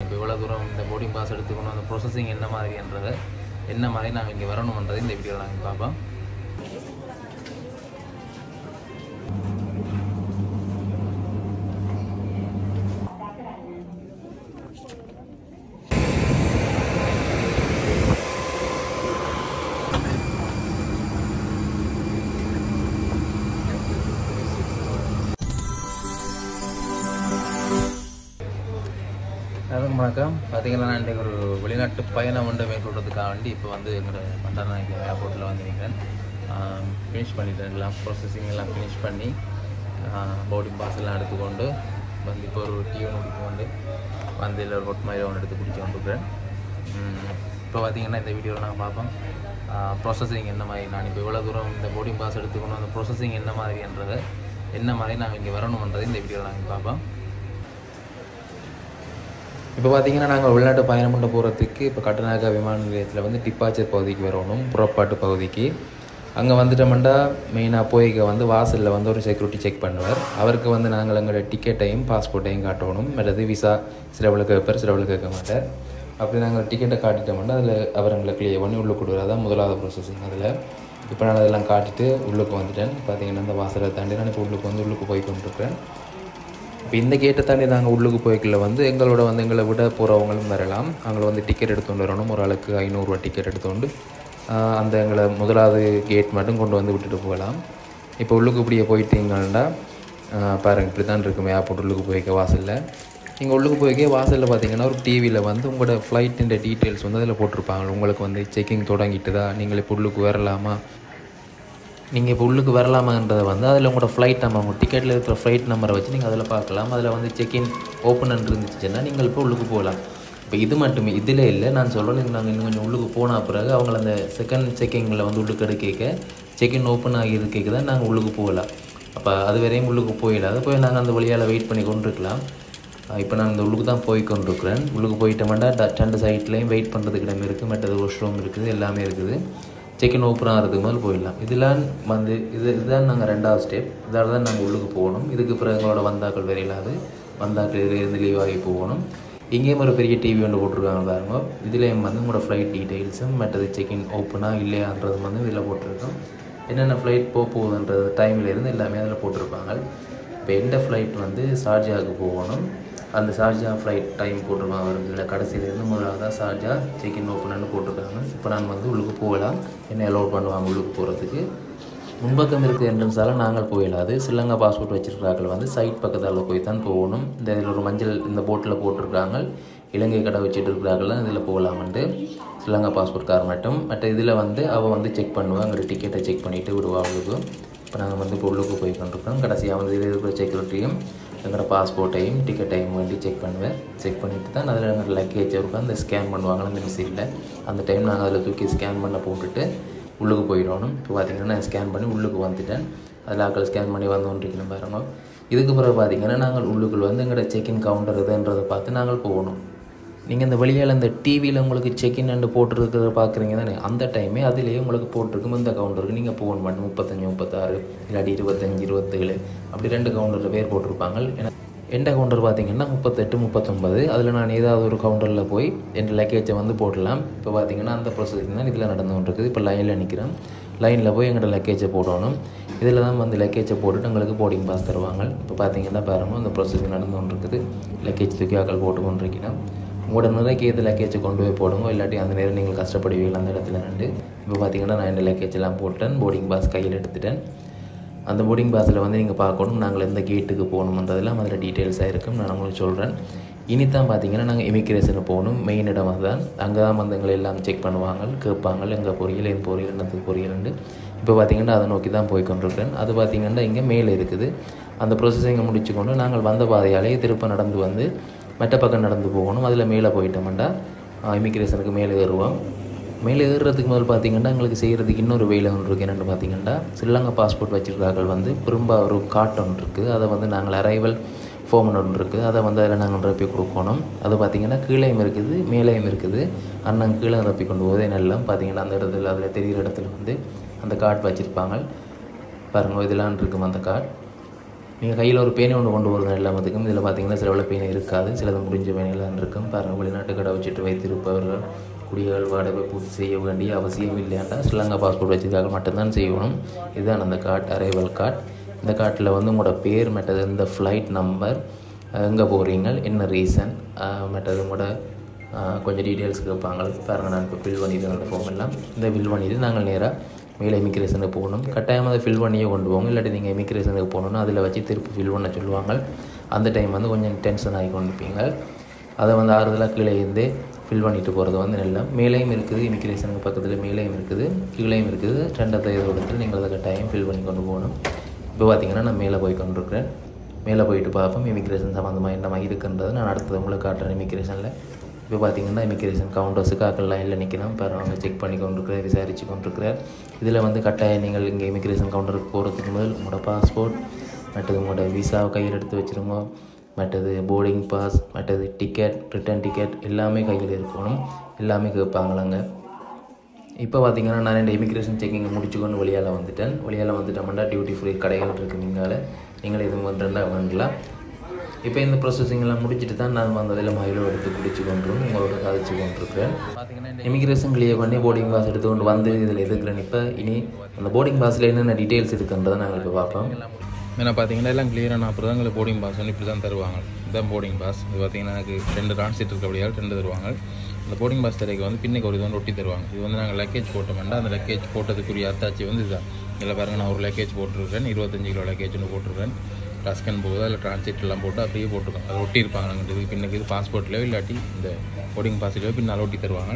இப்போ இவ்வளோ தூரம் இந்த போர்டிங் பாஸ் எடுத்துக்கணும் அந்த ப்ரொசஸிங் என்ன மாதிரின்றதை என்ன மாதிரி நாங்கள் இங்கே வரணுன்றதை இந்த வீடியோவில் நாங்கள் பார்ப்போம் எல்லாருக்கும் வணக்கம் பார்த்தீங்கன்னா நான் இன்றைக்கு ஒரு வெளிநாட்டு பயணம் ஒன்று மேற்கொள்றதுக்காக வேண்டி இப்போ வந்து எங்களோட பண்டாரநாயக்கி ஏர்போர்ட்டில் வந்து நிற்கிறேன் ஃபினிஷ் பண்ணிட்டேன் எல்லாம் ப்ராசஸிங் எல்லாம் ஃபினிஷ் பண்ணி போர்டிங் பாஸ் எல்லாம் எடுத்துக்கொண்டு வந்து இப்போ ஒரு டீ ஒன்று குடித்துக்கொண்டு வந்து இல்லை ஒரு ஹொட் மாதிரி ஒன்று எடுத்து குடிச்சு கொண்டிருக்கிறேன் இப்போ பார்த்தீங்கன்னா இந்த வீடியோவில் நாங்கள் பார்ப்போம் ப்ராசஸிங் என்ன மாதிரி நான் இப்போ இவ்வளோ தூரம் இந்த போர்டிங் பாஸ் எடுத்துக்கணும் அந்த ப்ராசஸிங் என்ன மாதிரின்றதை என்ன மாதிரி நாங்கள் இங்கே வரணுன்றதை இந்த வீடியோவில் நாங்கள் பார்ப்போம் இப்போ பார்த்தீங்கன்னா நாங்கள் உள்நாட்டு பயணம் பண்ண போகிறதுக்கு இப்போ கட்டநாயக்கா விமான நிலையத்தில் வந்து டிப்பாச்சர் பகுதிக்கு வரணும் புறப்பாட்டு பகுதிக்கு அங்கே வந்துட்டோம்னா மெயினாக போய்க்க வந்து வாசலில் வந்து ஒரு செக்யூரிட்டி செக் பண்ணுவார் அவருக்கு வந்து நாங்கள் எங்களோட டிக்கெட்டையும் பாஸ்போர்ட்டையும் காட்டணும் மற்றது விசா சிலவளுக்கு கேட்பார் சிலவளுக்கு கேட்க மாட்டார் அப்படி நாங்கள் டிக்கெட்டை காட்டிட்டோம்னா அதில் அவர் எங்களை கிளியர் பண்ணி உள்ளே கொடுக்குறது தான் முதலாவது ப்ரொசஸிங் அதில் இப்போ நான் அதெல்லாம் காட்டிட்டு உள்ளுக்கு வந்துட்டேன் பார்த்தீங்கன்னா இந்த வாசலை தாண்டி நான் இப்போ உள்ளுக்கு வந்து உள்ளுக்கு போய் கொண்டிருக்கிறேன் இப்போ இந்த கேட்டை தாண்டி நாங்கள் உள்ளுக்கு போய்க்கல வந்து எங்களோட வந்து எங்களை விட போகிறவங்களும் வரலாம் அவங்கள வந்து டிக்கெட் எடுத்துகிட்டு வரணும் ஒரு ஆளுக்கு ஐநூறுரூவா டிக்கெட் எடுத்துக்கொண்டு ஆஹ் அந்த எங்களை முதலாவது கேட் மட்டும் கொண்டு வந்து விட்டுட்டு போகலாம் இப்போ உள்ளுக்கு இப்படியே போயிட்டீங்கன்னா பாருங்கள் இப்படி தான் இருக்கும் ஏர்போர்ட் உள்ளுக்கு போய்க்க வாசலில் நீங்கள் உள்ளுக்கு போய்க்க வாசலில் பார்த்தீங்கன்னா ஒரு டிவியில் வந்து உங்களோட ஃப்ளைட்டின் டீட்டெயில்ஸ் வந்து அதில் போட்டிருப்பாங்க உங்களுக்கு வந்து செக்கிங் தொடங்கிட்டுதா நீங்கள் இப்போ உள்ளுக்கு வரலாமா நீங்கள் இப்போ உள்ளுக்கு வரலாமான்றதை வந்து அதில் உங்களோட ஃப்ளைட் நம்பர் உங்கள் டிக்கெட்டில் இருக்கிற ஃப்ளைட் நம்பரை வச்சு நீங்கள் அதில் பார்க்கலாம் அதில் வந்து செக்இன் ஓப்பன் இருந்துச்சுன்னா நீங்கள் இப்போ உள்ளுக்கு போகலாம் இப்போ இது மட்டுமே இதில் இல்லை நான் சொல்கிறேன் நாங்கள் இன்னும் கொஞ்சம் உள்ளுக்கு போன பிறகு அவங்கள அந்த செகண்ட் செக்கிங்கில் வந்து உள்ளுக்கு எடுக்க செக்இன் ஓப்பன் ஆகி இருக்க தான் நாங்கள் உள்ளுக்கு போகலாம் அப்போ அது வரையும் உள்ளுக்கு போயிடாது போய் நாங்கள் அந்த வழியால் வெயிட் பண்ணி கொண்டு இருக்கலாம் இப்போ நான் இந்த உள்ளுக்கு தான் போய் கொண்டிருக்கிறேன் உள்ளுக்கு போயிட்டோம்னா ரெண்டு சைட்லேயும் வெயிட் பண்ணுறதுக்கு இடம் இருக்குது மற்றது வாஷ்ரூம் இருக்குது எல்லாமே இருக்குது செக்இன் ஓப்பன் ஆகிறதுக்கு முதல் போயிடலாம் இதெல்லாம் வந்து இது இதுதான் நாங்கள் ரெண்டாவது ஸ்டெப் இதால் தான் நாங்கள் உள்ளுக்கு போகணும் இதுக்கு பிறகு எங்களோட வந்தாக்கள் வரையிலாது வந்தாக்கள் இருந்து லீவ் ஆகி போகணும் இங்கேயும் ஒரு பெரிய டிவி ஒன்று போட்டிருக்காங்க பாருங்க இதுலேயும் வந்து உங்களோட ஃப்ளைட் டீட்டெயில்ஸும் மற்றது செக்இன் ஓப்பனாக இல்லையான்றது வந்து இதில் போட்டிருக்கோம் என்னென்ன ஃப்ளைட் போக போகுதுன்றது டைமில் இருந்து எல்லாமே அதில் போட்டிருப்பாங்க இப்போ எந்த ஃப்ளைட் வந்து ஷார்ஜாவுக்கு போகணும் அந்த ஷார்ஜா ஃப்ளைட் டைம் போட்டிருப்பாங்க வரும் இதில் கடைசியிலேருந்து முதலாவதாக ஷார்ஜா செக்இன் ஓப்பன்னு போட்டிருக்காங்க இப்போ நான் வந்து உள்ளுக்கு போகலாம் என்ன அலோட் பண்ணுவாங்க உள்ளுக்கு போகிறதுக்கு முன்பக்கம் இருக்க என்ட்ரன்ஸால் நாங்கள் போயிடாது ஸ்ரீலங்கா பாஸ்போர்ட் வச்சிருக்கிறார்கள் வந்து சைட் பக்கத்தால் போய் தான் போகணும் இந்த இதில் ஒரு மஞ்சள் இந்த போட்டில் போட்டிருக்காங்க இலங்கை கடை வச்சுட்டு இருக்கிறார்கள் இதில் போகலாமன்ட்டு ஸ்ரீலங்கா பாஸ்போர்ட் கார் மட்டும் மற்ற இதில் வந்து அவள் வந்து செக் பண்ணுவாள் அங்கே டிக்கெட்டை செக் பண்ணிவிட்டு விடுவா அவளுக்கு இப்போ நாங்கள் வந்து இப்போ உள்ளுக்கு போய் கொண்டிருக்கோம் கடைசியாக வந்து இதில் இருக்கிற செக்யூரிட்டியும் எங்களோட பாஸ்போர்ட்டையும் டிக்கெட்டையும் வேண்டி செக் பண்ணுவேன் செக் பண்ணிவிட்டு தான் அதில் எங்களோட லக்கேஜ் இருக்கும் அந்த ஸ்கேன் பண்ணுவாங்க அந்த மிஷினில் அந்த டைம் நாங்கள் அதில் தூக்கி ஸ்கேன் பண்ண போட்டுட்டு உள்ளுக்கு போயிடணும் இப்போ பார்த்தீங்கன்னா நான் ஸ்கேன் பண்ணி உள்ளுக்கு வந்துட்டேன் அதில் ஆக்கள் ஸ்கேன் பண்ணி வந்து கொண்டிருக்கணும் பாருங்க இதுக்கு பிறகு பார்த்தீங்கன்னா நாங்கள் உள்ளுக்குள் வந்து எங்களோட செக்இன் கவுண்டர் இதுன்றதை பார்த்து நாங்கள் போகணும் நீங்கள் இந்த வழியால் இந்த டிவியில் உங்களுக்கு செக்இன் அண்டு போட்டிருக்கிறத பார்க்குறீங்க தானே அந்த டைமே அதுலேயே உங்களுக்கு போட்டிருக்கும் இந்த கவுண்டருக்கு நீங்கள் போகணும் மட்டும் முப்பத்தஞ்சு முப்பத்தாறு இல்லாட்டி இருபத்தஞ்சி இருபத்தேழு அப்படி ரெண்டு கவுண்டர் பேர் போட்டிருப்பாங்க ஏன்னா எந்த கவுண்டர் பார்த்தீங்கன்னா முப்பத்தெட்டு முப்பத்தொம்பது அதில் நான் ஏதாவது ஒரு கவுண்டரில் போய் என் லக்கேஜை வந்து போடலாம் இப்போ பார்த்தீங்கன்னா அந்த ப்ரொசஸிங் தான் இதில் நடந்து கொண்டிருக்குது இப்போ லைனில் நிற்கிறேன் லைனில் போய் எங்களோட லக்கேஜை போடணும் இதில் தான் வந்து லக்கேஜை போட்டுட்டு எங்களுக்கு போர்டிங் பாஸ் தருவாங்க இப்போ பார்த்தீங்கன்னா பாருங்க அந்த ப்ரொசஸிங் நடந்து கொண்டிருக்குது லக்கேஜ் தூக்கி ஆக்கள் போட்டு கொண்டிருக்கிறேன் உங்களோட நிறைக்கு ஏற்ற லக்கேஜை கொண்டு போய் போடுங்க இல்லாட்டி அந்த நேரம் நீங்கள் கஷ்டப்படுவீங்க அந்த இடத்துல நின்று இப்போ பார்த்தீங்கன்னா நான் இந்த லக்கேஜ் எல்லாம் போட்டேன் போர்டிங் பாஸ் கையில் எடுத்துட்டேன் அந்த போர்டிங் பாஸில் வந்து நீங்கள் பார்க்கணும் நாங்கள் எந்த கேட்டுக்கு போகணுன்றதெல்லாம் அதில் டீட்டெயில்ஸாக இருக்கும் நான் உங்களுக்கு சொல்கிறேன் இனி தான் பார்த்தீங்கன்னா நாங்கள் இமிக்ரேஷனுக்கு போகணும் மெயின் இடம் அதுதான் அங்கே தான் வந்து எங்களை எல்லாம் செக் பண்ணுவாங்க கேட்பாங்க எங்கள் பொரியல் என் பொரியல் என்னத்துக்கு பொரியல்ண்டு இப்போ பார்த்தீங்கன்னா அதை நோக்கி தான் போய் கொண்டிருக்கிறேன் அது பார்த்தீங்கன்னா இங்கே மேலே இருக்குது அந்த ப்ரொசஸிங்கை முடிச்சுக்கொண்டு நாங்கள் வந்த பாதையாலேயே திரும்ப நடந்து வந்து மெட்ட பக்கம் நடந்து போகணும் அதில் மேலே போயிட்டோம்டா இமிக்ரேஷனுக்கு மேலே ஏறுவோம் மேலே ஏறுறதுக்கு முதல் பார்த்தீங்கன்னா எங்களுக்கு செய்கிறதுக்கு இன்னொரு வெயில் ஒன்று இருக்குது என்னென்னு பார்த்தீங்கன்னா ஸ்ரீலங்கா பாஸ்போர்ட் வச்சிருக்கார்கள் வந்து திரும்ப ஒரு கார்ட் ஒன்று இருக்குது அதை வந்து நாங்கள் அரைவல் ஃபார்ம் ஒன்று இருக்குது அதை வந்து அதில் நாங்கள் நிரப்பி கொடுக்கணும் அது பார்த்தீங்கன்னா கீழேயும் இருக்குது மேலேயும் இருக்குது அண்ணன் கீழே நிரப்பி கொண்டு போதே நல்லா பார்த்தீங்கன்னா அந்த இடத்துல அதில் தெரிகிற இடத்துல வந்து அந்த கார்டு வச்சுருப்பாங்க பாருங்கள் இதெல்லாம் இருக்கும் அந்த கார்டு நீங்கள் கையில் ஒரு பேனை ஒன்று கொண்டு வரணும் எல்லாமத்துக்கும் இதில் பார்த்தீங்கன்னா சில பேனை இருக்காது சிலது முடிஞ்ச பேனைலாம் இருக்கும் பாருங்கள் வெளிநாட்டு கடை வச்சுட்டு வைத்திருப்பவர்கள் குடிகள் வாடகை பூர்த்தி செய்ய வேண்டிய அவசியம் இல்லையாண்டா ஸ்ரீலங்கா பாஸ்போர்ட் வச்சுருக்காங்க மட்டும்தான் செய்யணும் இதுதான் அந்த கார்டு அரைவல் கார்டு இந்த கார்ட்டில் வந்து உங்களோட பேர் மற்றது இந்த ஃப்ளைட் நம்பர் எங்கே போகிறீங்க என்ன ரீசன் மற்றது உங்களோட ஆஹ், கொஞ்சம் டீட்டெயில்ஸ் கேட்பாங்க பாருங்கள் நான் இப்போ ஃபில் பண்ணிட்டு அந்த ஃபார்ம் எல்லாம் இந்த ஃபில் பண்ணிவிட்டு நாங்கள் நேராக மேலே இமிக்ரேஷனுக்கு போகணும் கட்டாயமாக அதை ஃபில் பண்ணியே கொண்டு போங்க இல்லாட்டி நீங்கள் இமிக்ரேஷனுக்கு போகணுன்னா அதில் வச்சு திருப்பி ஃபில் பண்ண சொல்லுவாங்க அந்த டைம் வந்து கொஞ்சம் டென்ஷன் ஆகி கொண்டிருப்பீங்க அதை வந்து ஆறுதலாக கீழே இருந்தே ஃபில் பண்ணிட்டு போகிறது வந்து நல்லா மேலேயும் இருக்குது இமிக்ரேஷனுக்கு பக்கத்தில் மேலேயும் இருக்குது கீழேயும் இருக்குது ரெண்டாவது இடத்துல நீங்கள் அதை கட்டாயம் ஃபில் பண்ணி கொண்டு போகணும் இப்போ பார்த்தீங்கன்னா நான் மேலே போய் கொண்டிருக்கிறேன் மேலே போயிட்டு பார்ப்போம் இமிக்ரேஷன் சம்மந்தமாக என்ன மாதிரி இருக்குன்றது நான் அடுத்தது உங்களுக்கு காட்டுறேன் இமிக்ரேஷனில் இப்போ பார்த்தீங்கன்னா இமிக்ரேஷன் கவுண்டர்ஸுக்கு ஆக்கள்லாம் இல்லை நிற்கணும் பாரு அவங்க செக் பண்ணி கொண்டிருக்கிறார் விசாரித்து கொண்டிருக்கிறார் இதில் வந்து கட்டாயம் நீங்கள் இங்கே இமிக்ரேஷன் கவுண்டருக்கு போகிறதுக்கு முதல் உங்களோட பாஸ்போர்ட் மற்றது உங்களோட விசாவை கையில் எடுத்து வச்சுருங்க மற்றது போர்டிங் பாஸ் மற்றது டிக்கெட் ரிட்டர்ன் டிக்கெட் எல்லாமே கையில் இருக்கணும் எல்லாமே கேட்பாங்களாங்க இப்போ பார்த்தீங்கன்னா நான் இந்த இமிக்ரேஷன் செக்கிங்கை முடிச்சுக்கொண்டு வெளியால் வந்துட்டேன் வெளியால் வந்துட்டோம்னா டியூட்டி ஃப்ரீ கடைகள் இருக்குது நீங்கள் நீங்கள் இது வந்துட்டா வாங்கலாம் இப்போ இந்த ப்ரொசஸிங் எல்லாம் முடிச்சுட்டு தான் நான் வந்ததில் மயிலோ எடுத்து குடிச்சு கொண்டுரும் உங்களோட கதைச்சு கொண்டிருக்கிறேன் இமிக்ரேஷன் கிளியர் பண்ணி போர்டிங் பாஸ் எடுத்து கொண்டு வந்து இதில் எதுக்குறேன் இப்போ இனி அந்த போர்டிங் பாஸில் என்னென்ன டீட்டெயில்ஸ் இருக்குன்றதை நாங்கள் இப்போ பார்ப்போம் ஏன்னா பார்த்தீங்கன்னா எல்லாம் கிளியராக நான் அப்புறம் தான் எங்களுக்கு போர்டிங் பாஸ் வந்து இப்படி தான் தருவாங்க இதுதான் போர்டிங் பாஸ் இது பார்த்தீங்கன்னா எனக்கு ரெண்டு டிரான்ஸ்லேட் இருக்கபடியால் ரெண்டு தருவாங்க அந்த போர்டிங் பாஸ் தரைக்கு வந்து பின்னுக்கு ஒரு இது வந்து ஒட்டி தருவாங்க இது வந்து நாங்கள் லக்கேஜ் போட்டோம்னா அந்த லக்கேஜ் போட்டதுக்குரிய அத்தாச்சி வந்து இதுதான் இதில் பாருங்க நான் ஒரு லக்கேஜ் போட்டிருக்கேன் இருபத்தஞ்சு கிலோ லக்கேஜ் ஒன்று போட்டிருக்கேன் டஸ்கன் போகுது அதில் டிரான்ஸ்லேட் எல்லாம் போட்டு அப்படியே போட்டிருக்கோம் அதை ஒட்டி இருப்பாங்க நாங்கள் இது பின்னுக்கு இது பாஸ்போர்ட்லேயோ இல்லாட்டி இந்த போர்டிங் பாஸ்லேயோ பின்னால் ஒட்டி தருவாங்க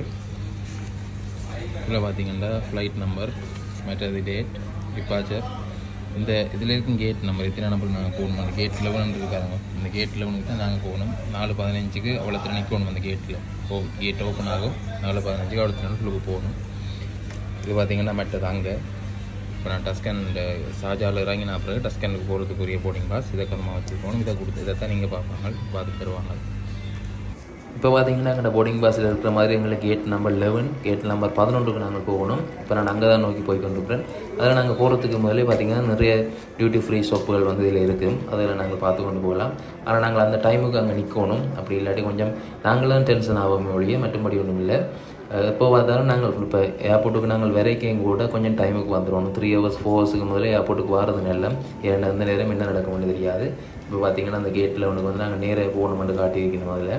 இதில் பார்த்தீங்கன்னா ஃப்ளைட் நம்பர் மற்றது டேட் டிபார்ச்சர் இந்த இதில் இருக்கும் கேட் நம்பர் எத்தனை நம்பர் நாங்கள் போகணும் அந்த கேட் லெவன் இருக்காங்க இந்த கேட் லெவனுக்கு தான் நாங்கள் போகணும் நாலு பதினஞ்சுக்கு அவ்வளோ திறன் நிற்கணும் அந்த கேட்டில் ஓ கேட் ஓப்பன் ஆகும் நாலு பதினஞ்சுக்கு அவ்வளோ திறனுக்கு போகணும் இது பார்த்தீங்கன்னா மற்றது அங்கே இப்போ நான் டஸ்கனில் ஷாஜாவில் இறங்கி நான் பிறகு டஸ்கனுக்கு போகிறதுக்குரிய போர்டிங் பாஸ் இதை கதமாக வச்சுருக்கணும் இதை கொடுத்து இதை தான் நீங்கள் பார்ப்பாங்க பார்த்து தருவாங்க இப்போ பார்த்தீங்கன்னா எங்களோட போர்டிங் பாஸில் இருக்கிற மாதிரி எங்களுக்கு gate number eleven gate number பதினொன்றுக்கு நாங்கள் போகணும் இப்போ நான் அங்கே தான் நோக்கி போய் கொண்டிருக்கிறேன் அதில் நாங்கள் போகிறதுக்கு முதலே பார்த்தீங்கன்னா நிறைய டியூட்டி ஃப்ரீ ஷாப்புகள் வந்து இதில் இருக்குது அதில் நாங்கள் பார்த்து கொண்டு போகலாம் ஆனால் நாங்கள் அந்த டைமுக்கு அங்கே நிற்கணும் அப்படி இல்லாட்டி கொஞ்சம் நாங்களும் டென்ஷன் ஆகாமல் ஒழிய மற்றபடி ஒன்றும் இல்லை அஹ் எப்போ பார்த்தாலும் நாங்கள் இப்போ ஏர்போர்ட்டுக்கு நாங்கள் வரைக்கும் கூட கொஞ்சம் டைமுக்கு வந்துடுவோம் த்ரீ ஹவர்ஸ் ஃபோர் ஹவர்ஸுக்கு முதல்ல ஏர்போர்ட்டுக்கு வரது நல்ல ஏன்னா அந்த நேரம் என்ன நடக்கும்னு தெரியாது இப்போ பார்த்தீங்கன்னா அந்த கேட்டில் உனக்கு வந்து நாங்கள் நேராக போகணுமென்று காட்டியிருக்கணும் அதில்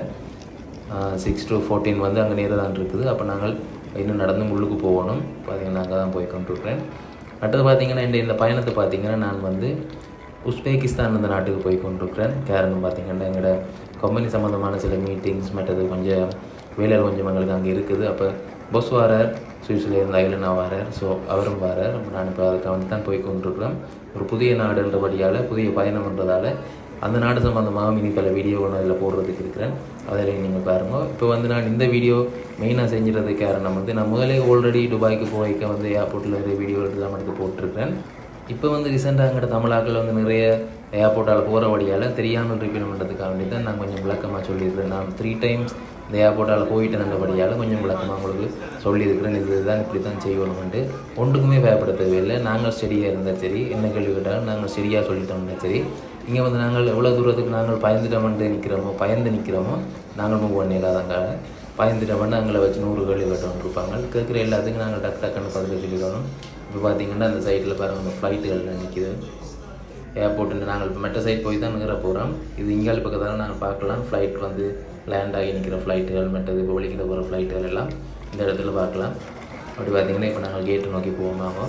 சிக்ஸ் டு ஃபோர்டீன் வந்து அங்கே நேராக தான் இருக்குது அப்போ நாங்கள் இன்னும் நடந்து உள்ளுக்கு போகணும் பார்த்தீங்கன்னா அங்கே தான் போய் கொண்டிருக்கிறேன் அடுத்தது பார்த்தீங்கன்னா இந்த இந்த பயணத்தை பார்த்தீங்கன்னா நான் வந்து உஸ்பெகிஸ்தான் அந்த நாட்டுக்கு போய் கொண்டிருக்கிறேன் காரணம் பார்த்தீங்கன்னா எங்களோட கம்பெனி சம்மந்தமான சில மீட்டிங்ஸ் மற்றது கொஞ்சம் வேலையில் கொஞ்சம் எங்களுக்கு அங்கே இருக்குது அப்போ பொஸ் வாரார் சுவிஸ்லேருந்து ஐலனா வாரார் ஸோ அவரும் வாரார் அப்ப நான் இப்போ அதுக்கு வந்து தான் போய் கொண்டிருக்கிறேன் ஒரு புதிய நாடுன்றபடியால் புதிய பயணம்ன்றதால அந்த நாடு சம்மந்தமாக இனி பல வீடியோகள் அதில் போடுறதுக்கு இருக்கிறேன் அதில் நீங்கள் பாருங்க இப்போ வந்து நான் இந்த வீடியோ மெயினாக செஞ்சுறதுக்கு காரணம் வந்து நான் முதலே ஆல்ரெடி துபாய்க்கு போய்க்க வந்து ஏர்போர்ட்டில் நிறைய வீடியோ எடுத்து தான் எடுத்து போட்டிருக்கிறேன் இப்போ வந்து ரீசெண்டாக எங்கிட்ட தமிழாக்கள் வந்து நிறைய ஏர்போர்ட்டால் போகிற வழியால் தெரியாமல் ரிப்பீட் பண்ணுறதுக்காக வேண்டி தான் நான் கொஞ்சம் விளக்கமாக சொல்லியிருக்கிறேன் நான் த்ரீ டைம்ஸ் இந்த ஏர்போர்ட்டால் போயிட்டு நல்லபடியால் கொஞ்சம் விளக்கமாக உங்களுக்கு சொல்லியிருக்கிறேன் இது தான் இப்படி தான் செய்யணும்ட்டு ஒன்றுக்குமே பயப்பட தேவையில்லை நாங்கள் ஸ்டெடியாக இருந்தால் சரி என்ன கேள்வி கேட்டாலும் நாங்கள் ஸ்டெடியாக சொல்லிட்டோம்னா சரி இங்கே வந்து நாங்கள் எவ்வளோ தூரத்துக்கு நாங்கள் பயந்துட்டோம்ட்டு நிற்கிறோமோ பயந்து நிற்கிறோமோ நாங்கள் மூவ் பண்ணிடாதாங்க பயந்துட்டோம்னா எங்களை வச்சு நூறு கேள்வி கேட்டோம் இருப்பாங்க கேட்குற எல்லாத்துக்கும் நாங்கள் டக்கு டக்குன்னு பதில் சொல்லிடணும் இப்போ பார்த்தீங்கன்னா அந்த சைட்டில் பாருங்கள் அந்த ஃப்ளைட்டுகள் நிற்கிது ஏர்போர்ட்டு நாங்கள் இப்போ மெட்ட சைட் போய் தான் நிற்கிற போகிறோம் இது இங்கால பக்கத்தில் நாங்கள் பார்க்கலாம் ஃப்ளைட் வந்து லேண்ட் ஆகி நிற்கிற ஃப்ளைட்டுகள் மற்றது இப்போ வெளிக்கிட்ட போகிற ஃப்ளைட்டுகள் எல்லாம் இந்த இடத்துல பார்க்கலாம் அப்படி பார்த்தீங்கன்னா இப்போ நாங்கள் கேட்டு நோக்கி போவோமாகும்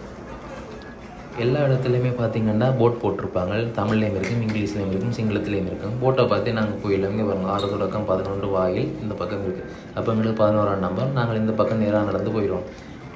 எல்லா இடத்துலையுமே பார்த்தீங்கன்னா போட் போட்டிருப்பாங்க தமிழ்லேயும் இருக்கும் இங்கிலீஷ்லேயும் இருக்கும் சிங்களத்துலேயும் இருக்கும் போட்டை பார்த்து நாங்கள் போயிடலாம் இங்கே பாருங்க ஆறு தொடக்கம் பதினொன்று வாயில் இந்த பக்கம் இருக்குது அப்போ எங்களுக்கு பதினோராம் நம்பர் நாங்கள் இந்த பக்கம் நேராக நடந்து போயிடுவோம்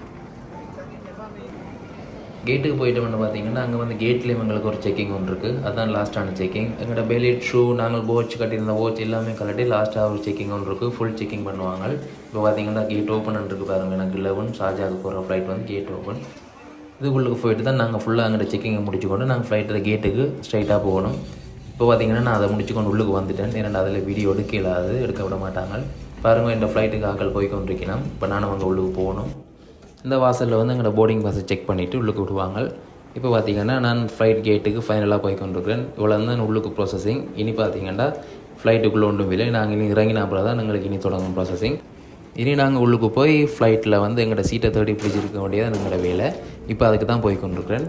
கேட்டுக்கு போயிட்டோம்னு பார்த்தீங்கன்னா அங்கே வந்து கேட்லேயும் எங்களுக்கு ஒரு செக்கிங் ஒன்று இருக்குது அதுதான் லாஸ்ட்டான செக்கிங் எங்களோட பெலிட் ஷூ நாங்கள் வாட்ச் கட்டியிருந்த வாட்ச் எல்லாமே கலட்டி லாஸ்ட்டாக ஒரு செக்கிங் ஒன்று இருக்குது ஃபுல் செக்கிங் பண்ணுவாங்க இப்போ பார்த்தீங்கன்னா கேட் ஓப்பன் இருக்குது பாருங்கள் எனக்கு லெவன் ஷார்ஜாவுக்கு போகிற ஃப்ளைட் வந்து கேட் ஓப்பன் இதுக்குள்ளுக்கு போயிட்டு தான் நாங்கள் ஃபுல்லாக அங்கே செக்கிங்கை முடிச்சுக்கொண்டு நாங்கள் ஃப்ளைட்டில் கேட்டுக்கு ஸ்ட்ரைட்டாக போகணும் இப்போ பார்த்தீங்கன்னா நான் அதை முடிச்சுக்கொண்டு உள்ளுக்கு வந்துட்டேன் இரண்டு அதில் வீடியோ எடுக்க இல்லாது எடுக்க விட மாட்டாங்க பாருங்கள் இந்த ஃப்ளைட்டுக்கு ஆக்கள் போய் கொண்டிருக்கலாம் இப்போ நானும் அங்கே உள்ளுக்கு போகணும் இந்த வாசலில் வந்து எங்களோட போர்டிங் பாஸை செக் பண்ணிவிட்டு உள்ளுக்கு விடுவாங்க இப்போ பார்த்தீங்கன்னா நான் ஃப்ளைட் கேட்டுக்கு ஃபைனலாக போய் கொண்டிருக்கிறேன் இவ்வளோ தான் உள்ளுக்கு ப்ராசஸிங் இனி பார்த்தீங்கன்னா ஃப்ளைட்டுக்குள்ளே ஒன்றும் இல்லை நாங்கள் இனி இறங்கின அப்புறம் தான் எங்களுக்கு இனி தொடங்கும் ப்ராசஸிங் இனி நாங்கள் உள்ளுக்கு போய் ஃப்ளைட்டில் வந்து எங்களோட சீட்டை தேடி பிடிச்சிருக்க வேண்டியது எங்களோட வேலை இப்போ அதுக்கு தான் போய் கொண்டிருக்கிறேன்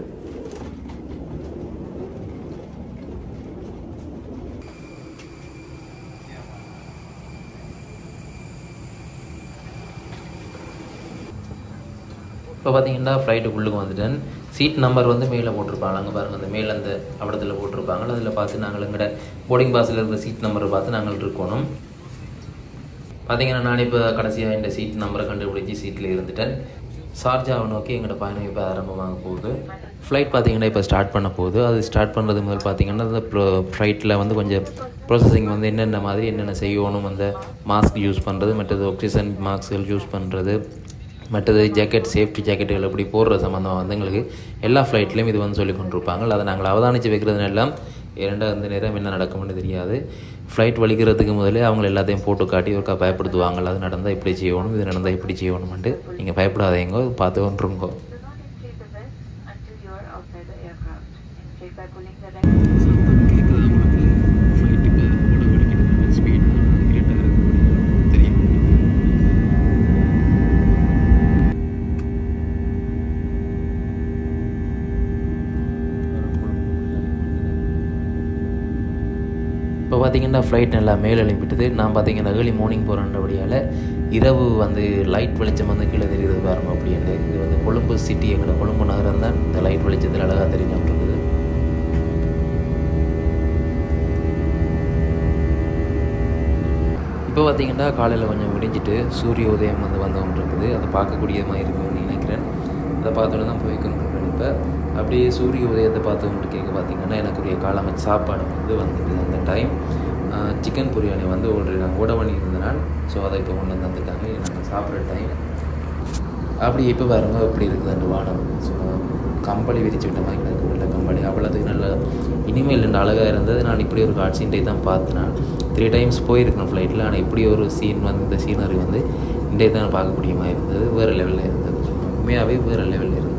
இப்போ பார்த்தீங்கன்னா ஃப்ளைட்டுக்குள்ளுக்கு வந்துட்டேன் சீட் நம்பர் வந்து மேலே போட்டிருப்பாங்க அங்கே பாருங்கள் அந்த மேலே அந்த அவடத்தில் போட்டிருப்பாங்க அதில் பார்த்து நாங்கள் எங்களோட போர்டிங் பாஸில் இருக்கிற சீட் நம்பரை பார்த்து நாங்கள் இருக்கணும் பார்த்தீங்கன்னா நான் இப்போ கடைசியாக இந்த சீட் நம்பரை கண்டுபிடிச்சி சீட்டில் இருந்துட்டேன் ஷார்ஜாவை நோக்கி எங்களோட பயணம் இப்போ ஆரம்பமாக போகுது ஃப்ளைட் பார்த்தீங்கன்னா இப்போ ஸ்டார்ட் பண்ண போகுது அது ஸ்டார்ட் பண்ணுறது முதல் பார்த்தீங்கன்னா அந்த ஃப்ளைட்டில் வந்து கொஞ்சம் ப்ராசஸிங் வந்து என்னென்ன மாதிரி என்னென்ன செய்யணும் அந்த மாஸ்க் யூஸ் பண்ணுறது மற்றது ஆக்சிஜன் மாஸ்க்கள் யூஸ் பண்ணுறது மற்றது ஜாக்கெட் சேஃப்டி ஜாக்கெட்டுகள் எப்படி போடுற சம்மந்தமாக வந்து எங்களுக்கு எல்லா ஃப்ளைட்லேயும் இது வந்து சொல்லி கொண்டிருப்பாங்க அதை நாங்கள் அவதானித்து வைக்கிறது எல்லாம் இரண்டாவது நேரம் என்ன நடக்கும்னு தெரியாது ஃப்ளைட் வலிக்கிறதுக்கு முதலே அவங்க எல்லாத்தையும் போட்டு காட்டி ஒருக்கா பயப்படுத்துவாங்க அது நடந்தால் இப்படி செய்யணும் இது நடந்தால் இப்படி செய்யணும்ன்ட்டு நீங்கள் பயப்படாதீங்க பார்த்து கொண்டுருங்கோ until you are outside the aircraft. Check by pulling the right. சத்தம் கேட்குது உங்களுக்கு ஃப்ளைட் இப்போ ஓட வலிக்கிட்டு ஸ்பீட் இருட்டாக இருக்கு தெரியும் இப்போ பார்த்தீங்கன்னா ஃப்ளைட் நல்லா மேலே எழுப்பிட்டுது நான் பார்த்தீங்கன்னா ஏர்லி மார்னிங் போகிறன்றபடியால் இரவு வந்து லைட் வெளிச்சம் வந்து கீழே தெரியுது பாருங்க அப்படின்ட்டு இது வந்து கொழும்பு சிட்டி எங்களோட கொழும்பு நகரம் தான் இந்த லைட் வெளிச்சத்தில் அழகாக தெரிஞ்சுட்டு இருக்குது இப்போ பார்த்தீங்கன்னா காலையில் கொஞ்சம் விடிஞ்சிட்டு சூரிய உதயம் வந்து வந்து கொண்டு இருக்குது அதை பார்க்கக்கூடிய மாதிரி இருக்கும்னு நினைக்கிறேன் அதை பார்த்துட்டு தான் போய் கொண்டிருக்கிறேன் இப்போ அப்படியே சூரிய உதயத்தை பார்த்து கொண்டு கேட்க பார்த்தீங்கன்னா எனக்குரிய காலமை சாப்பாடு வந்து வந்துட்டு அந்த டைம் சிக்கன் பிரியாணி வந்து ஆல்ரெடி நான் கூட பண்ணி இருந்தனால் ஸோ அதை இப்போ கொண்டு வந்து வந்துட்டாங்க இது நாங்கள் சாப்பிட்ற டைம் அப்படி இப்போ பாருங்க எப்படி இருக்குது அந்த வானம் ஸோ கம்பளி விரிச்சு விட்ட மாதிரி கிடக்கு உள்ள கம்பளி அவ்வளோத்துக்கு நல்ல இனிமேல் ரெண்டு அழகாக இருந்தது நான் இப்படி ஒரு காட்சின்டே தான் பார்த்து நான் த்ரீ டைம்ஸ் போயிருக்கேன் ஃப்ளைட்டில் ஆனால் இப்படி ஒரு சீன் வந்து இந்த சீனரி வந்து இன்றைய தான் பார்க்கக்கூடிய மாதிரி இருந்தது வேறு லெவலில் இருந்தது உண்மையாகவே வேறு லெவலில் இருந்தது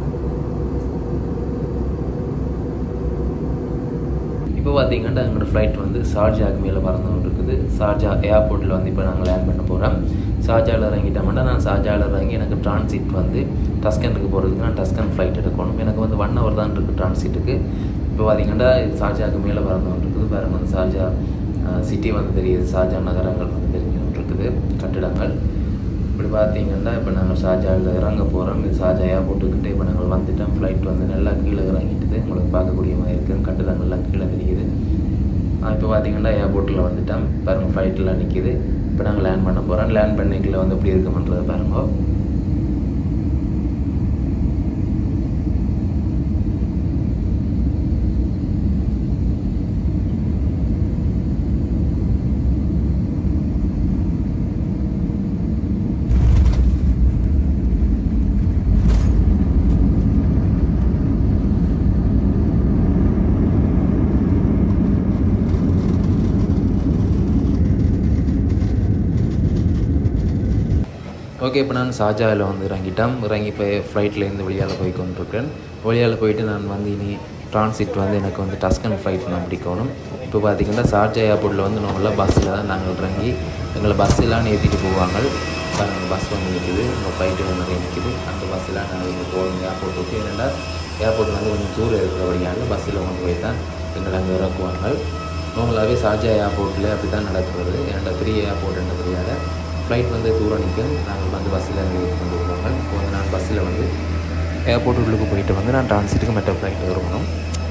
இப்போ பார்த்தீங்கன்னா எங்களோட ஃப்ளைட் வந்து ஷார்ஜாக்கு மேலே பறந்து இருக்குது ஷார்ஜா ஏர்போர்ட்டில் வந்து இப்போ நாங்கள் லேண்ட் பண்ண போகிறோம் ஷார்ஜாவில் இறங்கிட்டோம்னா நான் ஷார்ஜாவில் இறங்கி எனக்கு டிரான்சிட் வந்து டஸ்கனுக்கு போகிறதுக்கு நான் டஸ்கன் ஃப்ளைட் எடுக்கணும் எனக்கு வந்து ஒன் ஹவர் தான் இருக்குது டிரான்சிட்டுக்கு இப்போ பார்த்தீங்கன்னா ஷார்ஜாக்கு மேலே பறந்து இருக்குது பாருங்க வந்து ஷார்ஜா சிட்டி வந்து தெரியுது ஷார்ஜா நகரங்கள் வந்து தெரிஞ்சு இருக்குது கட்டிடங்கள் இப்படி பார்த்தீங்கன்னா இப்போ நாங்கள் ஷார்ஜாவில் இறங்க போகிறோம் இது ஷார்ஜா ஏர்போர்ட்டுக்கிட்டே இப்போ நாங்கள் வந்துட்டோம் ஃப்ளைட் வந்து நல்லா கீழே இறங்கிட்டுது உங்களுக்கு பார்க்கக்கூடிய மாதிரி இருக்குது கட்டிடங்கள்லாம் கீழே தெரியுது இப்போ பார்த்தீங்கன்னா ஏர்போர்ட்டில் வந்துட்டோம் பாருங்கள் ஃப்ளைட்டில் நிற்கிது இப்போ நாங்கள் லேண்ட் பண்ண போகிறோம் லேண்ட் பண்ணிக்கல வந்து எப்படி இருக்குமன்றதை பாருங்க ஓகே இப்போ நான் ஷாஜாவில் வந்து இறங்கிட்டேன் இறங்கி இப்போ ஃப்ளைட்லேருந்து வெளியால் போய் கொண்டிருக்கேன் வெளியால் போயிட்டு நான் வந்து இனி டிரான்சிட் வந்து எனக்கு வந்து டஸ்கன் ஃப்ளைட் நான் பிடிக்கணும் இப்போ பார்த்தீங்கன்னா ஷார்ஜா ஏர்போர்ட்டில் வந்து நம்மளாம் பஸ்ஸில் தான் நாங்கள் இறங்கி எங்களை பஸ்ஸெல்லாம் ஏற்றிட்டு போவாங்க பஸ் வந்து நிற்குது உங்கள் ஃப்ளைட்டு வந்து நிற்குது அந்த பஸ்ஸெல்லாம் நாங்கள் இங்கே போகணும் ஏர்போர்ட்டுக்கு ஏன்னா ஏர்போர்ட் வந்து கொஞ்சம் தூரம் இருக்கிறபடியால் பஸ்ஸில் கொண்டு போய் தான் எங்களை அங்கே இறக்குவாங்க நார்மலாகவே ஷார்ஜா ஏர்போர்ட்டில் அப்படி தான் நடக்கிறது ஏன்னா பெரிய ஏர்போர்ட்ன்றபடியால் ஃப்ளைட் வந்து தூரம் நிற்கும் நாங்கள் வந்து பஸ்ஸில் வெயிட் கொண்டு போவாங்க இப்போ வந்து நான் பஸ்ஸில் வந்து ஏர்போர்ட் உள்ளுக்கு போயிட்டு வந்து நான் டிரான்சிட்டுக்கு மற்ற ஃப்ளைட் இருக்கணும்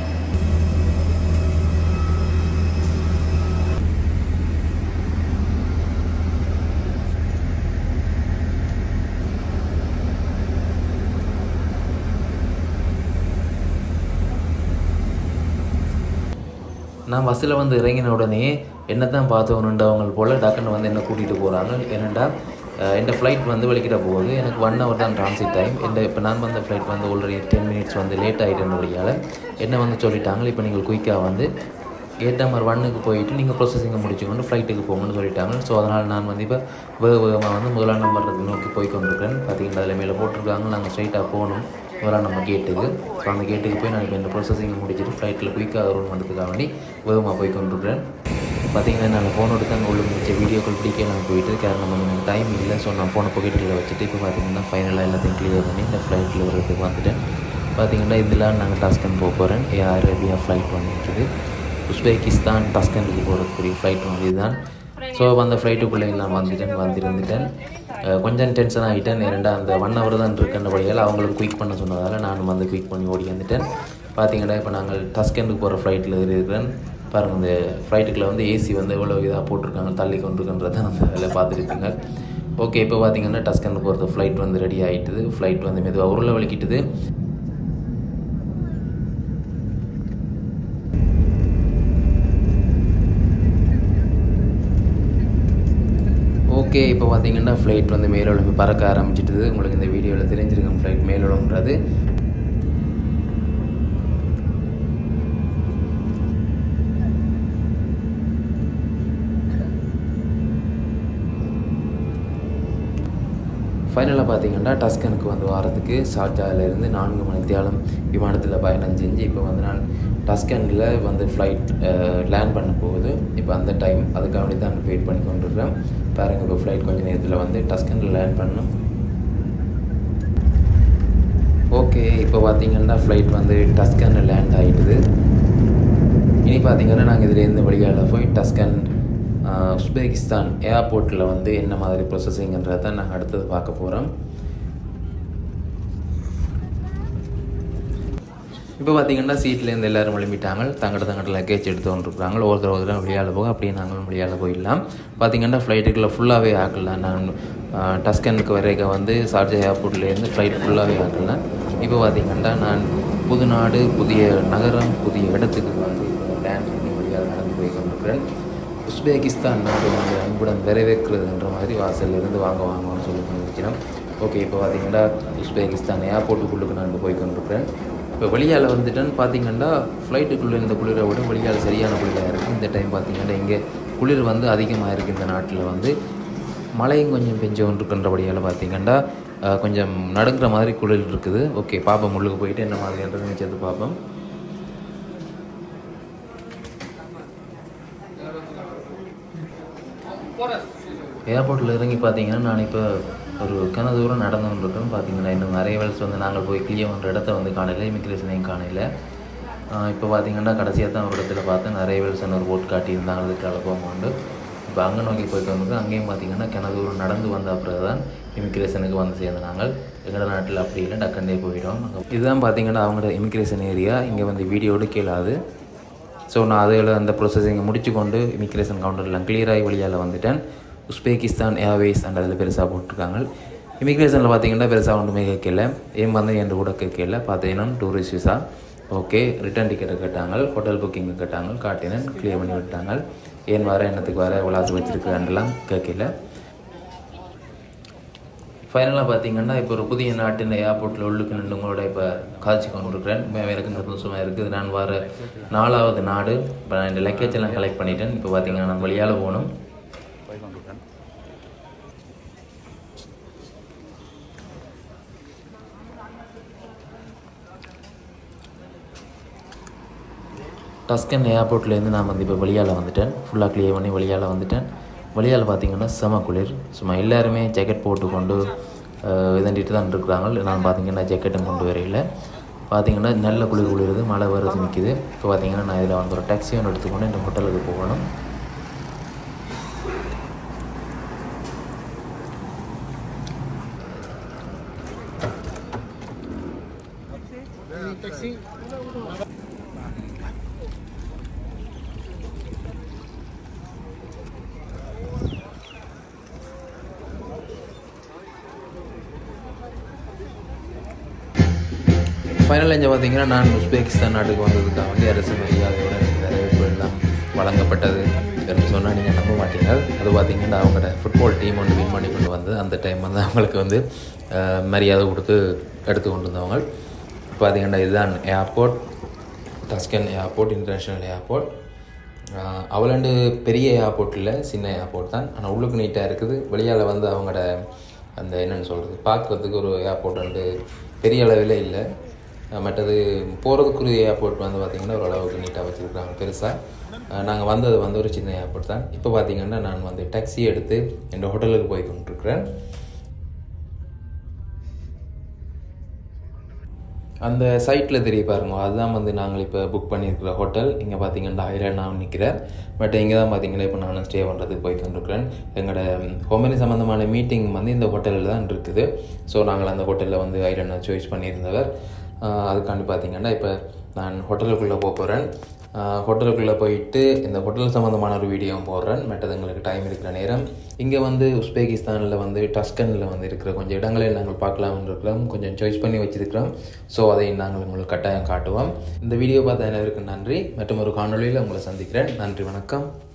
நான் பஸ்ஸில் வந்து இறங்கின உடனே என்ன தான் பார்த்தவனுண்டவங்க போல் டக்குன்னு வந்து என்ன கூட்டிகிட்டு போகிறாங்க ஏனெண்டா என் ஃப்ளைட் வந்து வெளிக்கிட்ட போகுது எனக்கு ஒன் ஹவர் தான் டிரான்சிட் டைம் என் இப்போ நான் வந்த ஃப்ளைட் வந்து ஆல்ரெடி டென் மினிட்ஸ் வந்து லேட் ஆகிட்டபடியால் என்ன வந்து சொல்லிட்டாங்க இப்போ நீங்கள் குயிக்காக வந்து ஏட் நம்பர் ஒன்னுக்கு போயிட்டு நீங்கள் ப்ரொசஸிங்கை முடிச்சுக்கொண்டு ஃப்ளைட்டுக்கு போகணும்னு சொல்லிட்டாங்க ஸோ அதனால் நான் வந்து இப்போ வேக வேகமாக வந்து முதலாம் நம்பர் நோக்கி போய் கொண்டிருக்கிறேன் பார்த்தீங்கன்னா அதில் மேலே போட்டிருக்காங்க நாங்கள் ஸ்ட்ரைட்டாக போகணும் முதல்ல நம்ம கேட்டுக்கு ஸோ அந்த கேட்டுக்கு போய் நான் இப்போ இந்த ப்ராசஸிங் முடிச்சுட்டு ஃப்ளைட்டில் குயிக்காக ரூம் பண்ணுறதுக்காக வேண்டி வேகமாக போய் கொண்டிருக்கிறேன் பார்த்தீங்கன்னா நான் ஃபோன் எடுத்து அங்கே உள்ள முடிச்ச வீடியோக்கள் பிடிக்க நான் போயிட்டு காரணம் வந்து எனக்கு டைம் இல்லை ஸோ நான் ஃபோனை பாக்கெட்டில் வச்சுட்டு இப்போ பார்த்தீங்கன்னா ஃபைனலாக எல்லாத்தையும் கிளியர் பண்ணி இந்த ஃப்ளைட்டில் வர்றதுக்கு வந்துட்டேன் பார்த்தீங்கன்னா இதில் நாங்கள் டாஸ்கன் போக போகிறேன் ஏர் அரேபியா ஃப்ளைட் வந்துருக்குது உஸ்பெகிஸ்தான் டஸ்கனுக்கு போகிறதுக்குரிய ஃப்ளைட் வந்து இதுதான் ஸோ அந்த ஃப்ளைட்டுக்குள்ளே நான் வந்துட்டேன் வந்திருந்துட்டேன் அஹ் கொஞ்சம் டென்ஷன் ஆகிட்டேன் இரண்டா அந்த ஒன் ஹவர் தான் இருக்குன்றபடியால் அவங்களுக்கு குயிக் பண்ண சொன்னதால் நானும் வந்து குயிக் பண்ணி ஓடி வந்துட்டேன் பார்த்தீங்கன்னா இப்போ நாங்கள் டஸ்கனுக்கு போகிற ஃப்ளைட்டில் இருக்கிறேன் பாருங்கள் இந்த ஃப்ளைட்டுக்குள்ள வந்து ஏசி வந்து எவ்வளோ இதாக போட்டிருக்காங்க தள்ளி கொண்டிருக்குன்றதை நம்ம அதில் பார்த்துருக்குங்க ஓகே இப்போ பார்த்தீங்கன்னா டஸ்கனுக்கு போகிறது ஃப்ளைட் வந்து ரெடி ஆகிட்டுது ஃப்ளைட் வந்து மெதுவாக உருளை வலிக்கிட்டுது ஓகே இப்போ பார்த்தீங்கன்னா ஃப்ளைட் வந்து மேலோளம்பி பறக்க ஆரம்பிச்சிட்டுது உங்களுக்கு இந்த வீடியோவில் தெரிஞ்சிருக்கும் ஃப்ளைட் மேலோளம்ன்றது ஃபைனலாக பார்த்தீங்கன்னா டஸ்கனுக்கு வந்து வாரத்துக்கு ஷார்ஜாவிலேருந்து நான்கு மணி தியாலம் விமானத்தில் பயணம் செஞ்சு இப்போ வந்து நான் டஸ்கனில் வந்து ஃப்ளைட் லேண்ட் பண்ண போகுது இப்போ அந்த டைம் அதுக்காக வேண்டி தான் வெயிட் பண்ணி கொண்டிருக்கிறேன் பாருங்கள் இப்போ ஃப்ளைட் கொஞ்சம் நேரத்தில் வந்து டஸ்கனில் லேண்ட் பண்ணணும் ஓகே இப்போ பார்த்தீங்கன்னா ஃப்ளைட் வந்து டஸ்கனில் லேண்ட் ஆகிட்டுது இனி பார்த்தீங்கன்னா நாங்கள் இதுலேருந்து வழிகால போய் டஸ்கன் ஆஹ், உஸ்பெகிஸ்தான் ஏர்போர்ட்டில் வந்து என்ன மாதிரி ப்ரொசஸிங்கிறத நாங்கள் அடுத்தது பார்க்க போகிறோம் இப்போ பார்த்தீங்கன்னா சீட்லேருந்து எல்லோரும் எழுப்பிட்டாங்க தங்கட தங்கட லக்கேஜ் எடுத்து கொண்டிருக்கிறாங்க ஒருத்தர் ஒருத்தர் வெளியால் போக அப்படியே நாங்களும் வெளியால் போயிடலாம் பார்த்தீங்கன்னா ஃப்ளைட்டுக்குள்ளே ஃபுல்லாகவே ஆக்கலாம் நான் ஆஹ், டஸ்கனுக்கு வரைக்கும் வந்து சார்ஜா ஏர்போர்ட்லேருந்து ஃப்ளைட் ஃபுல்லாகவே ஆக்கலாம் இப்போ பார்த்தீங்கன்னா நான் புது நாடு புதிய நகரம் புதிய இடத்துக்கு வந்து இப்போ லேண்ட் பண்ணி வழியாக நடந்து போய் கொண்டிருக்கிறேன் உஸ்பெகிஸ்தான் நாடு வந்து அன்புடன் வரவேற்கிறதுன்ற மாதிரி வாசல்ல இருந்து வாங்க வாங்கன்னு சொல்லி கொண்டிருக்கிறோம் ஓகே இப்போ பார்த்தீங்கன்னா உஸ்பெகிஸ்தான் ஏர்போர்ட்டுக்குள்ளுக்கு நான் போய் கொண்டிருக்கிறேன் இப்போ வெளியால் வந்துட்டேன்னு பார்த்தீங்கன்னா ஃப்ளைட்டுக்குள்ளே இந்த குளிரை விட வெளியால் சரியான குளிராக இருக்குது இந்த டைம் பார்த்தீங்கன்னா இங்கே குளிர் வந்து அதிகமாக இருக்குது இந்த நாட்டில் வந்து மழையும் கொஞ்சம் பெஞ்சு கொண்டிருக்கின்றபடியால் பார்த்தீங்கன்னா அஹ், கொஞ்சம் நடுங்கிற மாதிரி குளிர் இருக்குது ஓகே பார்ப்போம் உள்ளுக்கு போயிட்டு என்ன மாதிரின்றது நினச்சது பார்ப்போம் ஏர்போர்ட்டில் இறங்கி பார்த்தீங்கன்னா நான் இப்போ ஒரு கன தூரம் நடந்து கொண்டிருக்கேன் பார்த்தீங்கன்னா இன்னும் நிறைய வேல்ஸ் வந்து நாங்கள் போய் கிளியர் பண்ணுற இடத்த வந்து காணல இமிக்ரேஷனையும் காணல ஆஹ் இப்போ பார்த்தீங்கன்னா கடைசியாக தான் ஒரு இடத்துல பார்த்தேன் நிறைய வேல்ஸ் ஒரு போட் காட்டியிருந்தாங்க அதுக்கு அழகமாண்டு இப்போ அங்கே நோக்கி போயிட்டு வந்திருக்கோம் அங்கேயும் பார்த்தீங்கன்னா கன தூரம் நடந்து வந்த அப்புறம் தான் இமிக்ரேஷனுக்கு வந்து சேர்ந்த நாங்கள் எங்களோட நாட்டில் அப்படி இல்லை டக்கண்டே போயிடும் இதுதான் பார்த்தீங்கன்னா அவங்களோட இமிக்ரேஷன் ஏரியா இங்கே வந்து வீடியோ எடுக்கலாது ஸோ நான் அதில் அந்த ப்ரொசஸிங்கை முடிச்சு கொண்டு இமிக்ரேஷன் கவுண்டர்லாம் கிளியராகி வழியால் வந்துட்டேன் உஸ்பெகிஸ்தான் ஏர்வேஸ் அந்த அதில் பெருசாக போட்டிருக்காங்க இமிக்ரேஷனில் பார்த்தீங்கன்னா பெருசாக ஒன்றுமே கேட்கல ஏன் வந்து என்று கூட கேட்கல பார்த்தீங்கன்னா டூரிஸ்ட் விசா ஓகே ரிட்டர்ன் டிக்கெட்டை கேட்டாங்க ஹோட்டல் புக்கிங்கை கேட்டாங்க காட்டினேன் கிளியர் பண்ணி விட்டாங்க ஏன் வர என்னத்துக்கு வர விளாசு வச்சுருக்காண்டெல்லாம் கேட்கல ஃபைனலாக பார்த்தீங்கன்னா இப்போ ஒரு புதிய நாட்டின் ஏர்போர்ட்டில் உள்ளுக்கு நின்று உங்களோட இப்போ காட்சி கொண்டிருக்கிறேன் இப்போ எனக்கு சந்தோஷமாக இருக்குது நான் வர நாலாவது நாடு இப்போ நான் இந்த லக்கேஜ் எல்லாம் கலெக்ட் பண்ணிட்டேன் இப்போ பார்த்தீங்கன்னா நான் வழியால் போகணும் டஸ்கன் ஏர்போர்ட்லேருந்து நான் வந்து இப்போ வெளியால் வந்துட்டேன் ஃபுல்லாக க்ளியர் பண்ணி வெளியால் வந்துட்டேன் வெளியால் பார்த்தீங்கன்னா செம குளிர் சும்மா எல்லாருமே ஜாக்கெட் போட்டு கொண்டு அஹ், இதண்டிட்டு தான் இருக்கிறாங்க நான் பார்த்தீங்கன்னா ஜாக்கெட்டும் கொண்டு வரையில பார்த்தீங்கன்னா நல்ல குளிர் குளிருது மழை வருது நிற்கிது இப்போ பார்த்தீங்கன்னா நான் இதில் வந்து ஒரு டாக்ஸி ஒன்று எடுத்துக்கொண்டு இந்த ஹோட்டலுக்கு போகணும் ஃபைனல் இங்கே பார்த்தீங்கன்னா நான் உஸ்பெகிஸ்தான் நாட்டுக்கு வந்ததுக்காக வந்து அரசு மரியாதையோட எனக்கு வரவேற்பு எல்லாம் வழங்கப்பட்டது என்று சொன்னால் நீங்கள் நம்ப மாட்டீங்க அது பார்த்தீங்கன்னா அவங்களோட ஃபுட்பால் டீம் ஒன்று வின் பண்ணி கொண்டு வந்து அந்த டைம் வந்து அவங்களுக்கு வந்து அஹ், மரியாதை கொடுத்து எடுத்து கொண்டு வந்தவங்க பார்த்தீங்கன்னா இதுதான் airport Tashkent airport international airport அவளாண்டு பெரிய ஏர்போர்ட் இல்லை சின்ன ஏர்போர்ட் தான் ஆனால் உள்ளுக்கு நீட்டாக இருக்குது வெளியால் வந்து அவங்களோட அந்த என்னென்னு சொல்கிறது பார்க்குறதுக்கு ஒரு ஏர்போர்ட் வந்து பெரிய அளவில் இல்லை அஹ் மற்றது போகிறதுக்குரிய ஏர்போர்ட் வந்து பார்த்திங்கன்னா ஓரளவுக்கு நீட்டாக வச்சுருக்காங்க பெருசாக நாங்கள் வந்தது வந்து ஒரு சின்ன ஏர்போர்ட் தான் இப்போ பார்த்திங்கன்னா நான் வந்து டாக்ஸி எடுத்து என் ஹோட்டலுக்கு போய் கொண்டிருக்கிறேன் அந்த சைட்டில் தெரிய பாருங்க அதுதான் வந்து நாங்கள் இப்போ புக் பண்ணியிருக்கிற ஹோட்டல் இங்கே பார்த்தீங்கன்னா ஐரன் நான் நிற்கிறேன் பட் இங்கே தான் பார்த்தீங்கன்னா இப்போ நான் ஸ்டே பண்ணுறதுக்கு போய் கொண்டிருக்கிறேன் எங்களோட ஹோமனி சம்மந்தமான மீட்டிங் வந்து இந்த ஹோட்டலில் தான் இருக்குது ஸோ நாங்கள் அந்த ஹோட்டலில் வந்து ஐரனை சாய்ஸ் பண்ணியிருந்தவர் ஆஹ் அதுக்காண்டி பார்த்தீங்கன்னா இப்போ நான் ஹோட்டலுக்குள்ளே போக போகிறேன் ஹோட்டலுக்குள்ளே போயிட்டு இந்த ஹோட்டல் சம்மந்தமான ஒரு வீடியோவும் போடுறேன் மற்றது எங்களுக்கு டைம் இருக்கிற நேரம் இங்கே வந்து உஸ்பெகிஸ்தானில் வந்து டஸ்கனில் வந்து இருக்கிற கொஞ்சம் இடங்களை நாங்கள் பார்க்கலாம்னு இருக்கிறோம் கொஞ்சம் சாய்ஸ் பண்ணி வச்சிருக்கிறோம் ஸோ அதை நாங்கள் உங்களுக்கு கட்டாயம் காட்டுவோம் இந்த வீடியோ பார்த்த அனைவருக்கும் நன்றி மற்றும் ஒரு காணொளியில் உங்களை சந்திக்கிறேன் நன்றி வணக்கம்